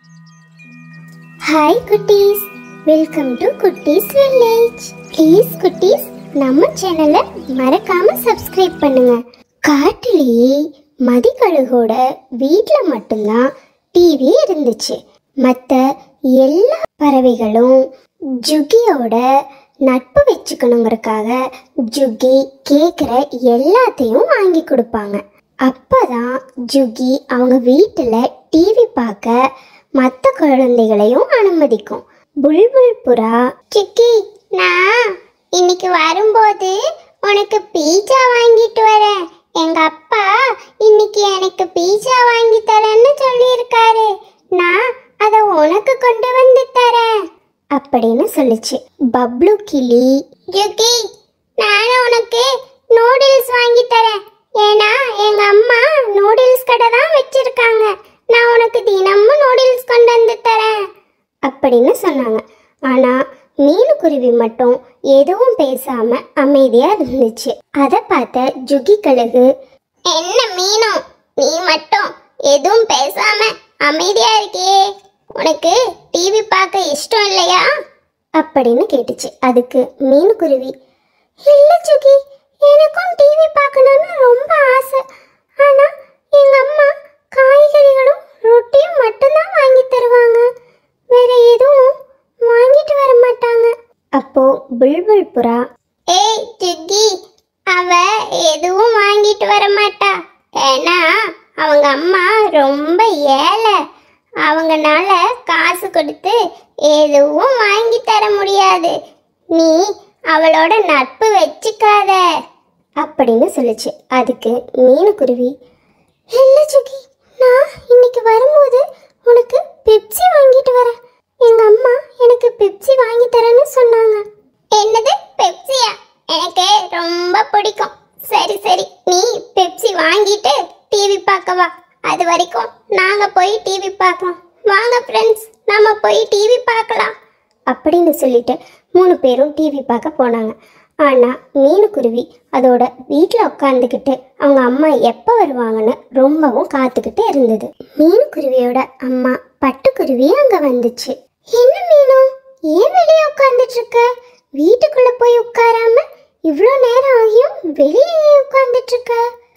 hi குட்டீஸ் welcome to குட்டீஸ் village please குட்டீஸ் நம்ம சேனலை மறக்காம சப்ஸ்கிரைப் பண்ணுங்க காட்டிலேயே மதிக்கழுகோட வீட்டில் மட்டும்தான் டிவி இருந்துச்சு மற்ற எல்லா பறவைகளும் ஜுகியோட நட்பு வச்சுக்கணுங்கிறதுக்காக ஜுகி கேட்குற எல்லாத்தையும் வாங்கி கொடுப்பாங்க அப்பதான் ஜுகி அவங்க வீட்டில் டிவி பார்க்க மற்ற குழந்தைகளையும் அனுமதிக்கும் புல்புல் புறா சிக்கி நான் இன்னைக்கு வரும்போது உனக்கு பீட்சா வாங்கிட்டு வரேன் எங்க அப்பா இன்னைக்கு எனக்கு பீட்சா வாங்கி தரேன்னு சொல்லியிருக்காரு நான் அதை உனக்கு கொண்டு வந்து தரேன் அப்படின்னு சொல்லுச்சு பப்ளு கிளி ஜுக்கி நான் உனக்கு நூடுல்ஸ் வாங்கி தரேன் ஏன்னா எங்க அம்மா நூடுல்ஸ் கடை தான் வச்சிருக்காங்க நான் உனக்கு தினமும் நூடுல்ஸ் கொண்டு வந்து தரேன் அப்படின்னு சொன்னாங்க ஆனா மீனுக்குருவி மட்டும் எதுவும் பேசாம அமைதியா இருந்துச்சு அதை பார்த்த ஜுகி கழுகு என்ன மீனும் நீ மட்டும் எதுவும் பேசாம அமைதியா இருக்கியே உனக்கு டிவி பார்க்க இஷ்டம் இல்லையா அப்படின்னு கேட்டுச்சு அதுக்கு மீனுக்குருவி இல்ல ஜுகி எனக்கும் டிவி பார்க்கணும்னு ரொம்ப ஆசை ஆனா எங்க அம்மா காய்கறிகளும் ரொட்டியும் மட்டும்தான் வாங்கி தருவாங்க வேற எதுவும் வாங்கிட்டு வர மாட்டாங்க அப்போ புல்புல் புறா ஏய் ஜுக்கி அவ எதுவும் வாங்கிட்டு வர மாட்டா ஏன்னா அவங்க அம்மா ரொம்ப ஏழை அவங்கனால காசு கொடுத்து எதுவும் வாங்கி தர முடியாது நீ அவளோட நட்பு வச்சுக்காத அப்படின்னு சொல்லுச்சு அதுக்கு மீனுக்குருவி இல்ல சுகி நான் இன்னைக்கு வரும்போது உனக்கு பெப்சி வாங்கிட்டு வரேன் எங்க அம்மா எனக்கு பெப்சி வாங்கி தரேன்னு சொன்னாங்க என்னது பெப்சியா எனக்கு ரொம்ப பிடிக்கும் சரி சரி நீ பெப்சி வாங்கிட்டு டிவி பார்க்கவா அது வரைக்கும் நாங்க போய் டிவி பார்க்கலாம் வாங்க ஃப்ரெண்ட்ஸ் நாம போய் டிவி பார்க்கலாம் அப்படின்னு சொல்லிட்டு மூணு பேரும் டிவி பார்க்க போனாங்க ஆனால் மீனுக்குருவி அதோட வீட்டில் உட்காந்துக்கிட்டு அவங்க அம்மா எப்போ வருவாங்கன்னு ரொம்பவும் காத்துக்கிட்டு இருந்தது மீனுக்குருவியோட அம்மா பட்டுக்குருவி அங்கே வந்துச்சு என்ன மீனும் ஏன் வெளியே உட்காந்துட்டு இருக்க வீட்டுக்குள்ள போய் உட்காராம இவ்வளோ நேரம் ஆகியும் வெளியே உட்காந்துட்டு இருக்க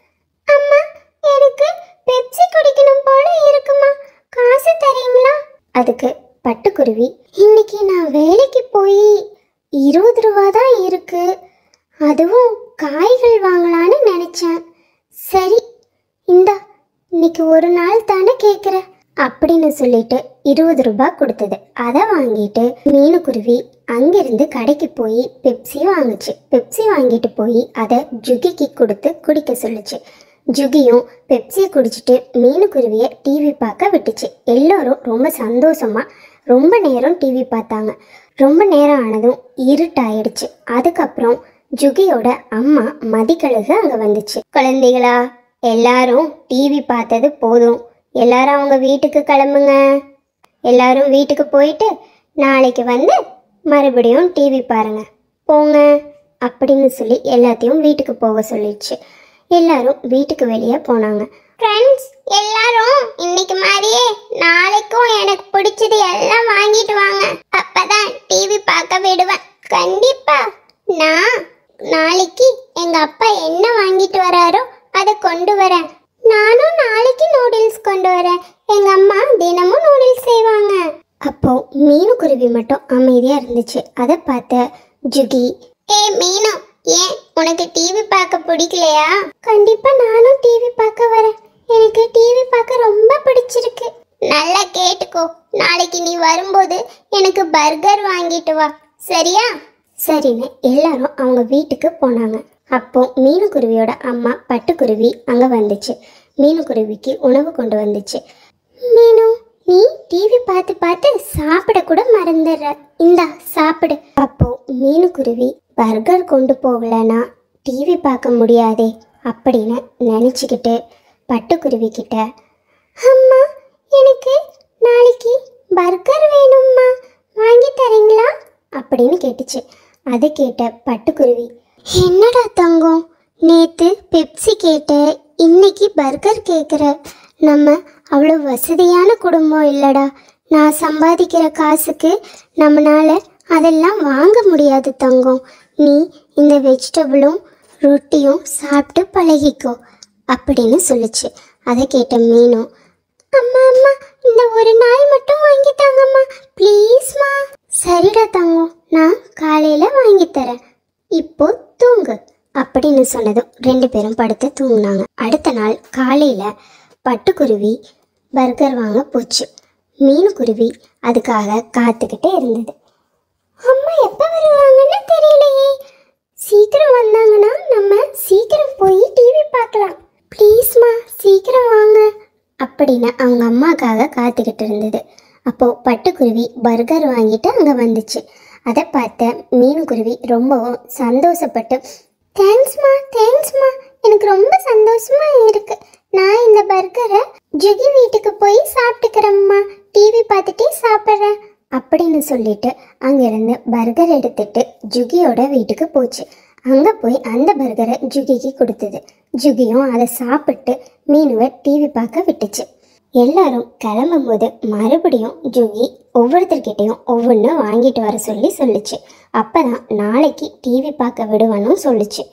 அம்மா எனக்கு பெப்சி குடிக்கணும் போல இருக்குமா காசு தரீங்களா அதுக்கு பட்டுக்குருவி இன்னைக்கு நான் வேலைக்கு போய் இருபது ரூபா தான் இருக்கு அதுவும் காய்கள் வாங்கலான்னு நினைச்சேன் சரி இந்தா இன்னைக்கு ஒரு நாள் தானே கேட்குற அப்படின்னு சொல்லிட்டு இருபது ரூபாய் கொடுத்தது அதை வாங்கிட்டு மீனுக்குருவி அங்கிருந்து கடைக்கு போய் பெப்சி வாங்குச்சு பெப்சி வாங்கிட்டு போய் அதை ஜுகிக்கு கொடுத்து குடிக்க சொல்லுச்சு ஜுகியும் பெப்சியை குடிச்சிட்டு மீனுக்குருவியை டிவி பார்க்க விட்டுச்சு எல்லோரும் ரொம்ப சந்தோஷமா ரொம்ப நேரம் டிவி பார்த்தாங்க ரொம்ப நேரம் ஆனதும் இருட்டாயிடுச்சு அதுக்கப்புறம் ஜுகியோட அம்மா மதிக்கழுகு அங்கே வந்துச்சு குழந்தைகளா எல்லாரும் டிவி பார்த்தது போதும் எல்லாரும் அவங்க வீட்டுக்கு கிளம்புங்க எல்லாரும் வீட்டுக்கு போயிட்டு நாளைக்கு வந்து மறுபடியும் டிவி பாருங்க போங்க அப்படின்னு சொல்லி எல்லாத்தையும் வீட்டுக்கு போக சொல்லிடுச்சு எல்லாரும் வீட்டுக்கு வெளியே போனாங்க ஃப்ரெண்ட்ஸ் எல்லாரும் இன்னைக்கு மாதிரியே நாளைக்கும் எனக்கு பிடிச்சது எல்லாம் வாங்கிட்டு வாங்க அப்பதான் டிவி பார்க்க விடுவேன் கண்டிப்பா நான் நாளைக்கு எங்க அப்பா என்ன வாங்கிட்டு வராரோ அதை கொண்டு வரேன் நானும் நாளைக்கு நூடுல்ஸ் கொண்டு வரேன் எங்க அம்மா தினமும் நூடுல்ஸ் செய்வாங்க அப்போ மீனுக்குருவி மட்டும் அமைதியா இருந்துச்சு அதை பார்த்த ஜுகி ஏ மீனு ஏன் உனக்கு டிவி பார்க்க பிடிக்கலையா கண்டிப்பா நானும் டிவி பார்க்க வரேன் எனக்கு டிவி பார்க்க ரொம்ப பிடிச்சிருக்கு நல்லா கேட்டுக்கோ நாளைக்கு நீ வரும்போது எனக்கு பர்கர் வாங்கிட்டு வா சரியா சரின்னு எல்லாரும் அவங்க வீட்டுக்கு போனாங்க அப்போ மீனுக்குருவியோட அம்மா பட்டுக்குருவி அங்க வந்துச்சு மீனுக்குருவிக்கு உணவு கொண்டு வந்துச்சு மீனு நீ டிவி பார்த்து பார்த்து சாப்பிட கூட மறந்துடுற இந்தா சாப்பிடு அப்போ மீனுக்குருவி பர்கர் கொண்டு போகலனா டிவி பார்க்க முடியாதே அப்படின்னு நினச்சிக்கிட்டு பட்டுக்குருவி கிட்ட அம்மா எனக்கு நாளைக்கு பர்கர் வேணும்மா வாங்கி தரீங்களா அப்படின்னு கேட்டுச்சு அதை கேட்ட பட்டுக்குருவி என்னடா தங்கம் நேத்து பெப்சி கேட்ட இன்னைக்கு பர்கர் கேட்குற நம்ம அவ்வளோ வசதியான குடும்பம் இல்லடா நான் சம்பாதிக்கிற காசுக்கு நம்மளால அதெல்லாம் வாங்க முடியாது தங்கம் நீ இந்த வெஜிடபிளும் ரொட்டியும் சாப்பிட்டு பழகிக்கோ அப்படின்னு சொல்லுச்சு அதை கேட்ட மீனும் அம்மா அம்மா இந்த ஒரு நாள் மட்டும் வாங்கி தாங்கம்மா ப்ளீஸ்மா சரிடா தங்கம் நான் காலையில வாங்கி தரேன் இப்போ தூங்கு அப்படின்னு சொன்னதும் ரெண்டு பேரும் படுத்து தூங்குனாங்க அடுத்த நாள் காலையில பட்டுக்குருவி பர்கர் வாங்க போச்சு மீனுக்குருவி அதுக்காக காத்துக்கிட்டே இருந்தது அம்மா எப்போ வருவாங்கன்னு தெரியலையே சீக்கிரம் வந்தாங்கன்னா நம்ம சீக்கிரம் போய் டிவி பார்க்கலாம் ப்ளீஸ்மா சீக்கிரம் வாங்க அப்படின்னு அவங்க அம்மாக்காக காத்துக்கிட்டு இருந்தது அப்போ பட்டுக்குருவி பர்கர் வாங்கிட்டு அங்கே வந்துச்சு அதை பார்த்த மீனுக்குருவி ரொம்பவும் சந்தோஷப்பட்டு தேங்க்ஸ்மா தேங்க்ஸ்மா எனக்கு ரொம்ப சந்தோஷமா இருக்கு நான் இந்த பர்கரை ஜுகி வீட்டுக்கு போய் சாப்பிட்டுக்கிறேம்மா டிவி பார்த்துட்டே சாப்பிட்றேன் அப்படின்னு சொல்லிட்டு அங்கிருந்து பர்கர் எடுத்துட்டு ஜுகியோட வீட்டுக்கு போச்சு அங்கே போய் அந்த பர்கரை ஜுகிக்கு கொடுத்தது ஜுகியும் அதை சாப்பிட்டு மீனுவை டிவி பார்க்க விட்டுச்சு எல்லாரும் கிளம்பும்போது மறுபடியும் ஜுகி ஒவ்வொருத்தர்கிட்டையும் ஒவ்வொன்று வாங்கிட்டு வர சொல்லி சொல்லுச்சு அப்பதான் நாளைக்கு டிவி பார்க்க விடுவேன்னு சொல்லுச்சு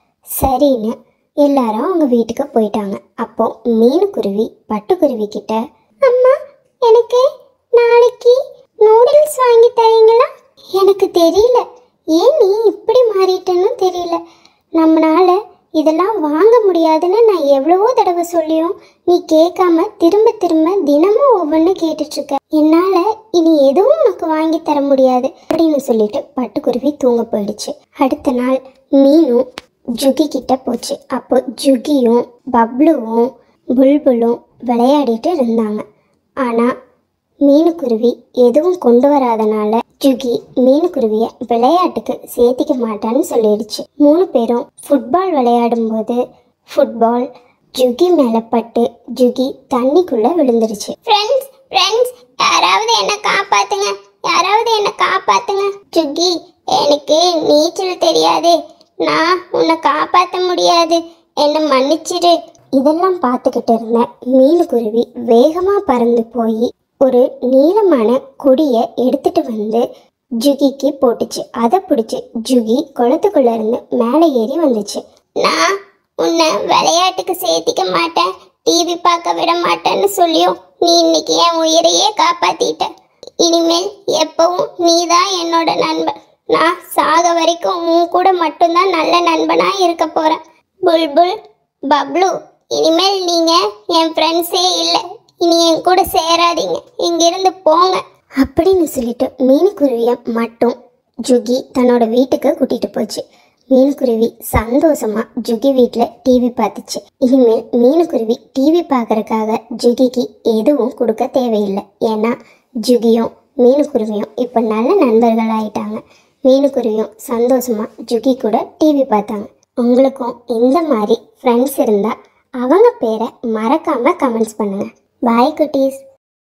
சரின்னு எல்லாரும் அவங்க வீட்டுக்கு போயிட்டாங்க அப்போ மீனுக்குருவி பட்டுக்குருவி கிட்ட அம்மா எனக்கு நாளைக்கு நூடுல்ஸ் வாங்கி தரீங்களா எனக்கு தெரியல ஏன் நீ இப்படி மாறிட்டேன்னு தெரியல நம்மளால இதெல்லாம் வாங்க முடியாதுன்னு நான் எவ்வளவோ தடவை சொல்லியும் நீ கேட்காம திரும்ப திரும்ப தினமும் ஒவ்வொன்று கேட்டுட்டு இருக்க என்னால இனி எதுவும் உனக்கு வாங்கி தர முடியாது அப்படின்னு சொல்லிட்டு பட்டுக்குருவி தூங்க போயிடுச்சு அடுத்த நாள் மீனும் ஜுகி கிட்ட போச்சு அப்போ ஜுகியும் பப்ளுவும் புல்புலும் விளையாடிட்டு இருந்தாங்க ஆனா மீனுக்குருவி எதுவும் கொண்டு வராதனால ஜுகி மீனுக்குருவிய விளையாட்டுக்கு சேர்த்திக்க மாட்டான்னு சொல்லிடுச்சு மூணு பேரும் ஃபுட்பால் விளையாடும்போது ஃபுட்பால் ஜுகி மேல பட்டு ஜுகி தண்ணிக்குள்ள விழுந்துருச்சு ஃப்ரெண்ட்ஸ் ஃப்ரெண்ட்ஸ் யாராவது என்ன காப்பாத்துங்க யாராவது என்ன காப்பாத்துங்க ஜுகி எனக்கு நீச்சல் தெரியாதே நான் உன்னை காப்பாற்ற முடியாது என்னை மன்னிச்சிடு இதெல்லாம் பார்த்துக்கிட்டு இருந்த மீனுக்குருவி வேகமாக பறந்து போய் ஒரு நீளமான கொடியை எடுத்துட்டு வந்து ஜுகிக்கு போட்டுச்சு அதை பிடிச்சி ஜுகி குளத்துக்குள்ள இருந்து மேலே ஏறி வந்துச்சு நான் உன்னை விளையாட்டுக்கு சேர்த்திக்க மாட்டேன் டிவி பார்க்க விட மாட்டேன்னு சொல்லியும் நீ இன்னைக்கு என் உயிரையே காப்பாத்திட்ட இனிமேல் எப்பவும் நீ தான் என்னோட நண்பன் நான் சாக வரைக்கும் உன் கூட மட்டும்தான் நல்ல நண்பனா இருக்க போறேன் புல்புல் பப்ளு இனிமேல் நீங்க என் ஃப்ரெண்ட்ஸே இல்லை இனி என் கூட சேராதீங்க இங்கிருந்து போங்க அப்படின்னு சொல்லிட்டு மீனுக்குருவியை மட்டும் ஜுகி தன்னோட வீட்டுக்கு கூட்டிட்டு போச்சு மீனுக்குருவி சந்தோஷமா ஜுகி வீட்டில் டிவி பார்த்துச்சு இனிமேல் மீனுக்குருவி டிவி பார்க்கறதுக்காக ஜுகிக்கு எதுவும் கொடுக்க தேவையில்லை ஏன்னா ஜுகியும் மீனுக்குருவியும் இப்போ நல்ல நண்பர்கள் ஆயிட்டாங்க மீனுக்குருவியும் சந்தோஷமா ஜுகி கூட டிவி பார்த்தாங்க உங்களுக்கும் இந்த மாதிரி ஃப்ரெண்ட்ஸ் இருந்தால் அவங்க பேரை மறக்காம கமெண்ட்ஸ் பண்ணுங்க பாய் குட்டீஸ்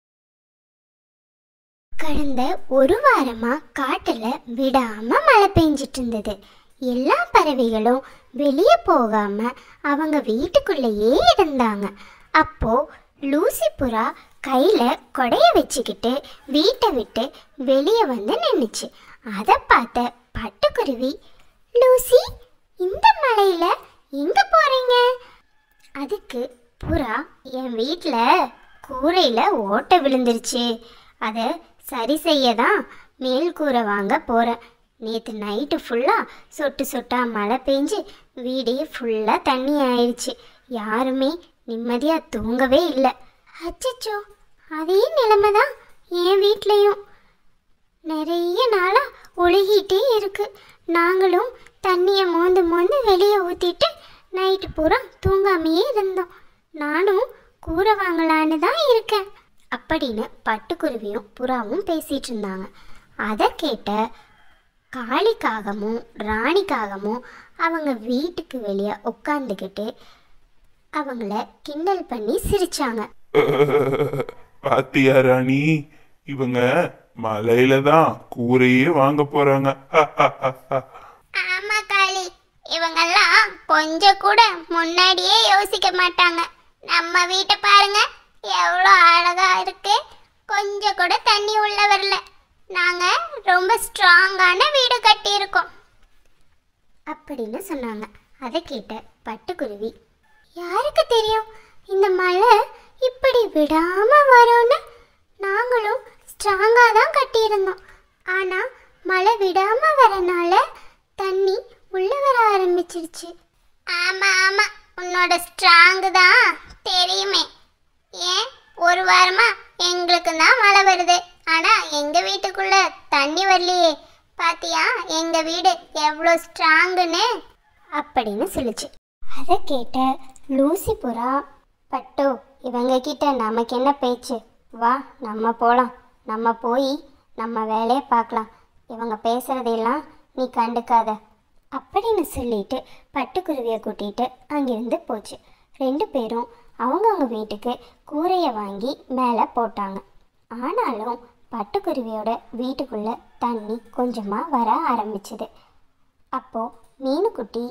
கடந்த ஒரு வாரமா காட்டுல விடாம மழை பெஞ்சிட்டு இருந்தது எல்லா பறவைகளும் வெளியே போகாம அவங்க வீட்டுக்குள்ளேயே இருந்தாங்க அப்போ லூசி புறா கையில கொடைய வச்சுக்கிட்டு வீட்டை விட்டு வெளியே வந்து நின்னுச்சு அதை பார்த்த பட்டுக்குருவி லூசி இந்த மழையில எங்க போறீங்க அதுக்கு புறா என் வீட்டில் கூரையில் ஓட்டை விழுந்துருச்சு அதை சரி செய்ய தான் மேல் கூரை வாங்க போகிறேன் நேற்று நைட்டு ஃபுல்லாக சொட்டு சொட்டா மழை பெஞ்சு வீடே ஃபுல்லாக தண்ணி ஆயிடுச்சு யாருமே நிம்மதியாக தூங்கவே இல்லை அச்சச்சோ அதே நிலைமை தான் என் வீட்லேயும் நிறைய நாளாக ஒழுகிட்டே இருக்கு நாங்களும் தண்ணியை மோந்து மோந்து வெளியே ஊற்றிட்டு நைட்டு பூரா தூங்காமையே இருந்தோம் நானும் கூரை வாங்கலான்னு தான் இருக்கேன் அப்படின்னு பட்டுக்குருவியும் புறாவும் பேசிட்டு இருந்தாங்க அதை கேட்ட காளிக்காகமும் ராணிக்காகமும் அவங்க வீட்டுக்கு வெளியே உட்காந்துக்கிட்டு அவங்கள கிண்டல் பண்ணி சிரிச்சாங்க பாத்தியா ராணி இவங்க மலையில தான் கூரையே வாங்க போறாங்க ஆமா காளி இவங்கெல்லாம் கொஞ்சம் கூட முன்னாடியே யோசிக்க மாட்டாங்க நம்ம வீட்டை பாருங்க எவ்வளோ அழகா இருக்கு கொஞ்சம் கூட தண்ணி உள்ள வரல நாங்க ரொம்ப ஸ்ட்ராங்கான வீடு கட்டியிருக்கோம் அப்படின்னு சொன்னாங்க அதை கேட்ட பட்டுக்குருவி யாருக்கு தெரியும் இந்த மழை இப்படி விடாம வரும்னு நாங்களும் ஸ்ட்ராங்காக தான் கட்டியிருந்தோம் ஆனால் மழை விடாம வரனால தண்ணி உள்ள வர ஆரம்பிச்சிருச்சு ஆமா ஆமா உன்னோட ஸ்ட்ராங் தான் தெரியுமே ஏன் ஒரு வாரமா எங்களுக்கு தான் மழை வருது ஆனா எங்க வீட்டுக்குள்ள தண்ணி வரலையே பாத்தியா எங்க வீடு எவ்வளோ ஸ்ட்ராங்குன்னு அப்படின்னு சொல்லுச்சு அதை கேட்ட லூசி புறா பட்டு இவங்க கிட்ட நமக்கு என்ன பேச்சு வா நம்ம போகலாம் நம்ம போய் நம்ம வேலையை பார்க்கலாம் இவங்க பேசுறதையெல்லாம் நீ கண்டுக்காத அப்படின்னு சொல்லிட்டு பட்டுக்குருவியை கூட்டிட்டு அங்கிருந்து போச்சு ரெண்டு பேரும் அவங்கவுங்க வீட்டுக்கு கூரையை வாங்கி மேலே போட்டாங்க ஆனாலும் பட்டுக்குருவியோட வீட்டுக்குள்ள தண்ணி கொஞ்சமாக வர ஆரம்பிச்சுது அப்போ மீனுக்குட்டி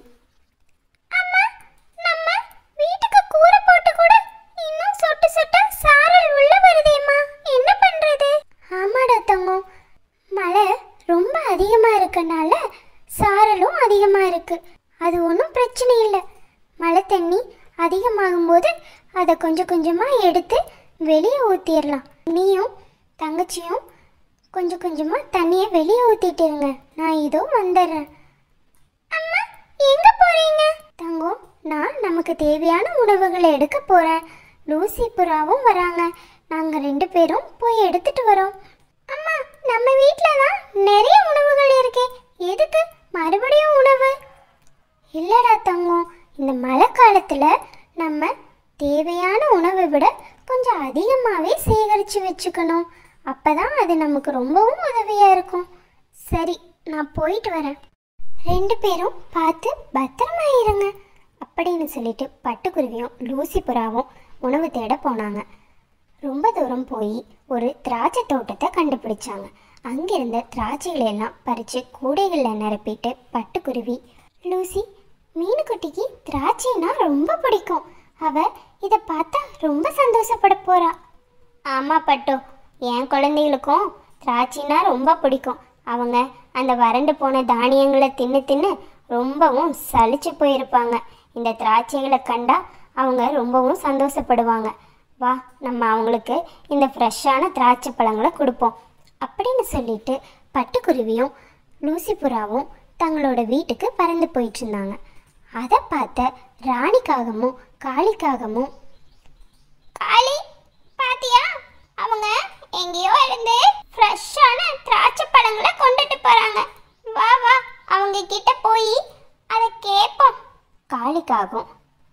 அம்மா நம்ம வீட்டுக்கு கூரை போட்டு கூட இன்னும் சொட்டு சொட்டு சாரல் உள்ள வருதேம்மா என்ன பண்றது ஆமாடா தங்கம் மழை ரொம்ப அதிகமா இருக்கனால சாரலும் அதிகமா இருக்கு அது ஒன்றும் பிரச்சனை இல்லை மழை தண்ணி அதிகமாகும் போது அதை கொஞ்சம் கொஞ்சமா எடுத்து வெளியே ஊற்றிடலாம் நீயும் தங்கச்சியும் கொஞ்சம் கொஞ்சமா தண்ணியை வெளியே ஊத்திட்டு இருங்க நான் இதோ வந்துடுறேன் அம்மா எங்க போறீங்க தங்கம் நான் நமக்கு தேவையான உணவுகளை எடுக்க போறேன் லூசி புறாவும் வராங்க நாங்க ரெண்டு பேரும் போய் எடுத்துட்டு வரோம் அம்மா நம்ம வீட்ல தான் நிறைய உணவுகள் இருக்கே எதுக்கு மறுபடியும் உணவு இல்லடா தங்கம் இந்த மழை காலத்துல நம்ம தேவையான உணவை விட கொஞ்சம் அதிகமாகவே சேகரித்து வச்சுக்கணும் அப்பதான் அது நமக்கு ரொம்பவும் உதவியா இருக்கும் சரி நான் போயிட்டு வரேன் ரெண்டு பேரும் பார்த்து பத்திரமா இருங்க அப்படின்னு சொல்லிட்டு பட்டுக்குருவியும் லூசி புறாவும் உணவு தேட போனாங்க ரொம்ப தூரம் போய் ஒரு திராட்சை தோட்டத்தை கண்டுபிடிச்சாங்க அங்கிருந்த திராட்சைகளை எல்லாம் பறித்து கூடைகளில் நிரப்பிட்டு பட்டுக்குருவி லூசி மீனுக்குட்டிக்கு திராட்சைனா ரொம்ப பிடிக்கும் அவ இதை பார்த்தா ரொம்ப சந்தோஷப்பட போறா ஆமா பட்டு என் குழந்தைகளுக்கும் திராட்சைனா ரொம்ப பிடிக்கும் அவங்க அந்த வறண்டு போன தானியங்களை தின்னு தின்னு ரொம்பவும் சலிச்சு போயிருப்பாங்க இந்த திராட்சைகளை கண்டா அவங்க ரொம்பவும் சந்தோஷப்படுவாங்க வா நம்ம அவங்களுக்கு இந்த ஃப்ரெஷ்ஷான திராட்சை பழங்களை கொடுப்போம் அப்படின்னு சொல்லிட்டு பட்டுக்குருவியும் லூசி புறாவும் தங்களோட வீட்டுக்கு பறந்து போயிட்டு இருந்தாங்க அதை பார்த்த ராணிக்காகமும் காளிக்காகமும் காளி பாத்தியா அவங்க எங்கேயோ இருந்து ஃப்ரெஷ்ஷான திராட்சை பழங்களை கொண்டுட்டு போறாங்க வா வா அவங்க கிட்ட போய் அதை கேட்போம் காளிக்காகும்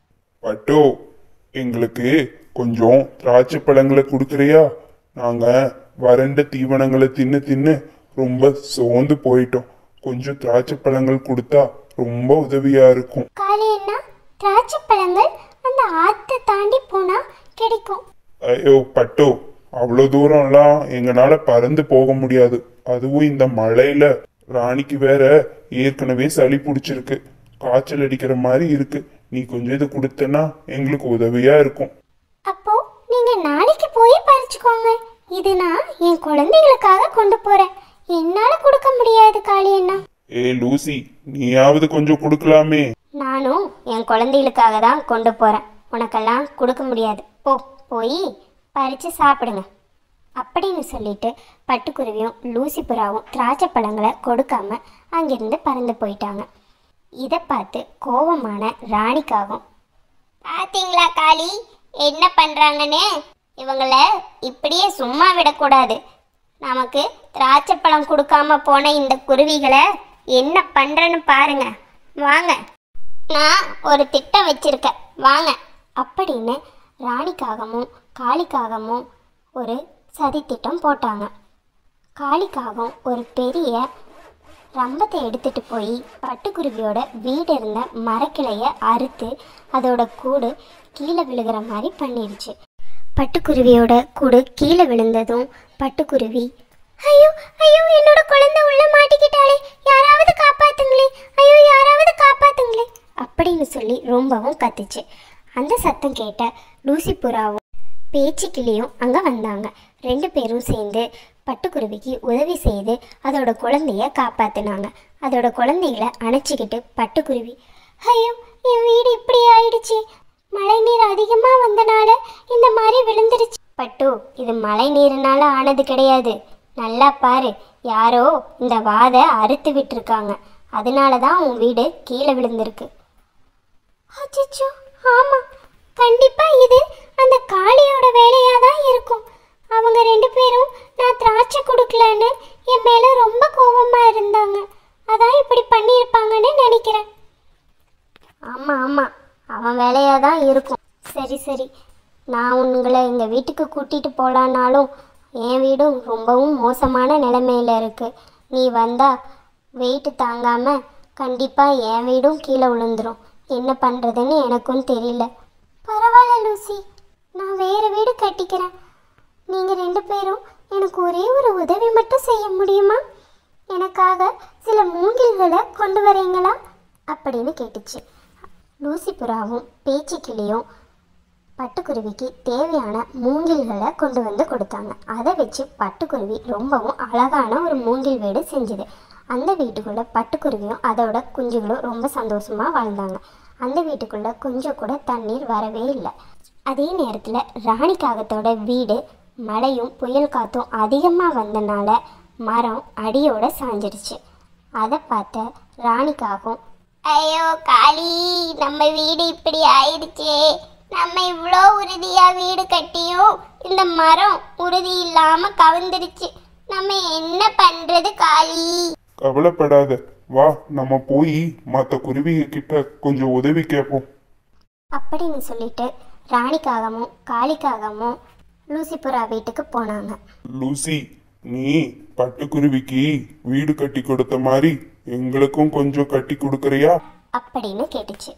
பட்டோ எங்களுக்கு கொஞ்சம் திராட்சை பழங்களை கொடுக்குறியா நாங்க வறண்ட தீவனங்களை தின்னு தின்னு ரொம்ப சோர்ந்து போயிட்டோம் கொஞ்சம் திராட்சை பழங்கள் கொடுத்தா ரொம்ப உதவியா இருக்கும் காளி என்ன திராட்சை பழங்கள் அந்த ஆத்தை தாண்டி போனா கிடைக்கும் ஐயோ பட்டோ அவ்வளோ தூரம்லாம் எங்களால பறந்து போக முடியாது அதுவும் இந்த மழையில ராணிக்கு வேற ஏற்கனவே சளி பிடிச்சிருக்கு காய்ச்சல் அடிக்கிற மாதிரி இருக்கு நீ கொஞ்சம் இதை கொடுத்தனா எங்களுக்கு உதவியா இருக்கும் அப்போ நீங்க நாளைக்கு போய் பறிச்சுக்கோங்க இது நான் என் குழந்தைகளுக்காக கொண்டு போறேன் என்னால கொடுக்க முடியாது காளி அண்ணா ஏ லூசி நீயாவது கொஞ்சம் கொடுக்கலாமே நானும் என் குழந்தைகளுக்காக தான் கொண்டு போறேன் உனக்கெல்லாம் கொடுக்க முடியாது போ போய் பறிச்சு சாப்பிடுங்க அப்படின்னு சொல்லிட்டு பட்டுக்குருவியும் லூசி புறாவும் திராட்சை பழங்களை கொடுக்காம அங்கிருந்து பறந்து போயிட்டாங்க இதை பார்த்து கோபமான ராணிக்காகும் பாத்தீங்களா காளி என்ன பண்றாங்கன்னு இவங்கள இப்படியே சும்மா விடக்கூடாது நமக்கு திராட்சை பழம் கொடுக்காம போன இந்த குருவிகளை என்ன பண்றேன்னு பாருங்க வாங்க நான் ஒரு திட்டம் வச்சிருக்கேன் வாங்க அப்படின்னு ராணிக்காகமும் காளிக்காகமும் ஒரு சதி திட்டம் போட்டாங்க காளிக்காகம் ஒரு பெரிய ரம்பத்தை எடுத்துட்டு போய் பட்டுக்குருவியோட வீடு இருந்த மரக்கிளைய அறுத்து அதோட கூடு கீழே விழுகிற மாதிரி பண்ணிடுச்சு பட்டுக்குருவியோட கூடு கீழே விழுந்ததும் பட்டுக்குருவி ஐயோ ஐயோ என்னோட குழந்தை உள்ள மாட்டிக்கிட்டாளே யாராவது காப்பாத்துங்களே ஐயோ யாராவது காப்பாத்துங்களே அப்படின்னு சொல்லி ரொம்பவும் கத்துச்சு அந்த சத்தம் கேட்ட லூசி புறாவும் பேச்சுக்கிளியும் அங்கே வந்தாங்க ரெண்டு பேரும் சேர்ந்து பட்டுக்குருவிக்கு உதவி செய்து அதோட குழந்தைய காப்பாத்துனாங்க அதோட குழந்தைகளை அணைச்சிக்கிட்டு பட்டுக்குருவி ஐயோ என் வீடு இப்படி ஆயிடுச்சு மழை நீர் அதிகமாக வந்தனால இந்த மாதிரி விழுந்துருச்சு பட்டு இது மழை நீர்னால ஆனது கிடையாது நல்லா பாரு யாரோ இந்த வாதை அறுத்து விட்டுருக்காங்க அதனால தான் உன் வீடு கீழே விழுந்திருக்கு அச்சச்சோ ஆமா கண்டிப்பா இது அந்த காளியோட வேலையா தான் இருக்கும் அவங்க ரெண்டு பேரும் நான் திராட்சை கொடுக்கலன்னு என் மேல ரொம்ப கோபமா இருந்தாங்க அதான் இப்படி பண்ணியிருப்பாங்கன்னு நினைக்கிறேன் ஆமா ஆமா அவன் வேலையா தான் இருக்கும் சரி சரி நான் உங்களை எங்கள் வீட்டுக்கு கூட்டிட்டு போலான்னாலும் என் வீடும் ரொம்பவும் மோசமான நிலைமையில இருக்கு நீ வந்தா வெயிட் தாங்காம கண்டிப்பா என் வீடும் கீழே விழுந்துரும் என்ன பண்றதுன்னு எனக்கும் தெரியல பரவாயில்ல லூசி நான் வேற வீடு கட்டிக்கிறேன் நீங்க ரெண்டு பேரும் எனக்கு ஒரே ஒரு உதவி மட்டும் செய்ய முடியுமா எனக்காக சில மூங்கில்களை கொண்டு வரீங்களா அப்படின்னு கேட்டுச்சு லூசி புறாவும் பேச்சுக்கிளியும் பட்டுக்குருவிக்கு தேவையான மூங்கில்களை கொண்டு வந்து கொடுத்தாங்க அதை வச்சு பட்டுக்குருவி ரொம்பவும் அழகான ஒரு மூங்கில் வீடு செஞ்சுது அந்த வீட்டுக்குள்ள பட்டுக்குருவியும் அதோட குஞ்சுகளும் ரொம்ப சந்தோஷமா வாழ்ந்தாங்க அந்த வீட்டுக்குள்ள கொஞ்சம் கூட தண்ணீர் வரவே இல்லை அதே நேரத்தில் ராணி காகத்தோட வீடு மழையும் புயல் காத்தும் அதிகமாக வந்தனால மரம் அடியோட சாஞ்சிடுச்சு அதை பார்த்த ராணிக்காகும் ஐயோ காளி நம்ம வீடு இப்படி ஆயிடுச்சே நம்ம இவ்வளோ உறுதியா வீடு கட்டியும் இந்த மரம் உறுதி இல்லாம கவுந்துருச்சு நம்ம என்ன பண்றது காளி கவலைப்படாத வா நம்ம போய் மற்ற குருவிங்க கிட்ட கொஞ்சம் உதவி கேட்போம் அப்படின்னு சொல்லிட்டு ராணிக்காகமும் காளிக்காகமும் லூசிபுரா வீட்டுக்கு போனாங்க லூசி நீ பட்டுக்குருவிக்கு வீடு கட்டி கொடுத்த மாதிரி எங்களுக்கும் கொஞ்சம் கட்டி கொடுக்கறியா அப்படின்னு கேட்டுச்சு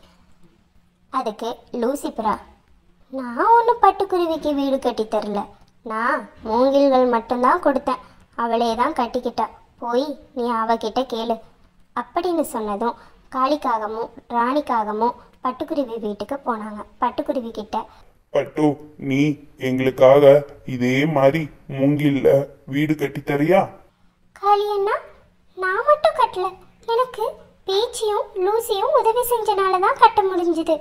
அதுக்கு லூசிபுரா நான் ஒன்றும் பட்டுக்குருவிக்கு வீடு கட்டி தரல நான் மூங்கில்கள் மட்டும்தான் கொடுத்தேன் அவளே தான் கட்டிக்கிட்டா போய் நீ அவகிட்ட கேளு அப்படின்னு சொன்னதும் காளிக்காகமும் ராணிக்காகமும் பட்டுக்குருவி வீட்டுக்கு போனாங்க பட்டுக்குருவி கிட்ட பட்டு நீ எங்களுக்காக இதே மாதிரி மூங்கில்ல வீடு கட்டி தரியா காளியண்ணா நான் மட்டும் கட்டல எனக்கு பேச்சியும் லூசியும் உதவி செஞ்சனால தான் கட்ட முடிஞ்சுது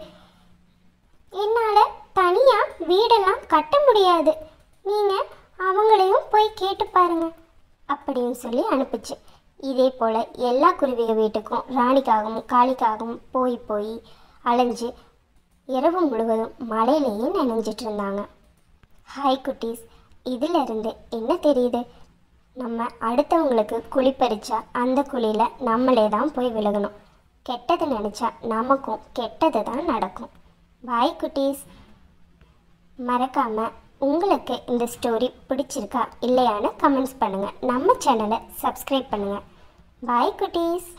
என்னால் தனியாக வீடெல்லாம் கட்ட முடியாது நீங்கள் அவங்களையும் போய் கேட்டு பாருங்க அப்படின்னு சொல்லி அனுப்புச்சு இதே போல் எல்லா குருவிக வீட்டுக்கும் ராணிக்காகவும் காளிக்காகவும் போய் போய் அலைஞ்சு இரவு முழுவதும் மழையிலேயே நனைஞ்சிட்டு இருந்தாங்க ஹாய் குட்டீஸ் இதிலிருந்து என்ன தெரியுது நம்ம அடுத்தவங்களுக்கு குழி பறிச்சா அந்த குழியில் நம்மளே தான் போய் விலகணும் கெட்டது நினச்சா நமக்கும் கெட்டது தான் நடக்கும் பாய் குட்டீஸ் மறக்காமல் உங்களுக்கு இந்த ஸ்டோரி பிடிச்சிருக்கா இல்லையான்னு கமெண்ட்ஸ் பண்ணுங்கள் நம்ம சேனலை சப்ஸ்கிரைப் பண்ணுங்கள் பாய் குட்டீஸ்